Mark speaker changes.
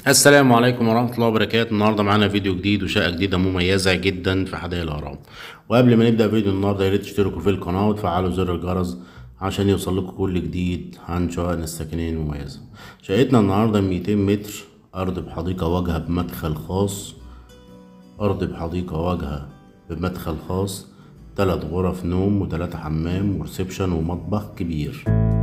Speaker 1: السلام عليكم ورحمة الله وبركاته النهاردة معانا فيديو جديد وشقة جديدة مميزة جدا في حدائق الأهرام وقبل ما نبدأ فيديو النهاردة يا ريت تشتركوا في القناة وتفعلوا زر الجرس عشان يوصل لكم كل جديد عن شققنا السكنية المميزة شقتنا النهاردة 200 متر أرض بحديقة واجهة بمدخل خاص أرض بحديقة واجهة بمدخل خاص تلات غرف نوم وتلاتة حمام وريسبشن ومطبخ كبير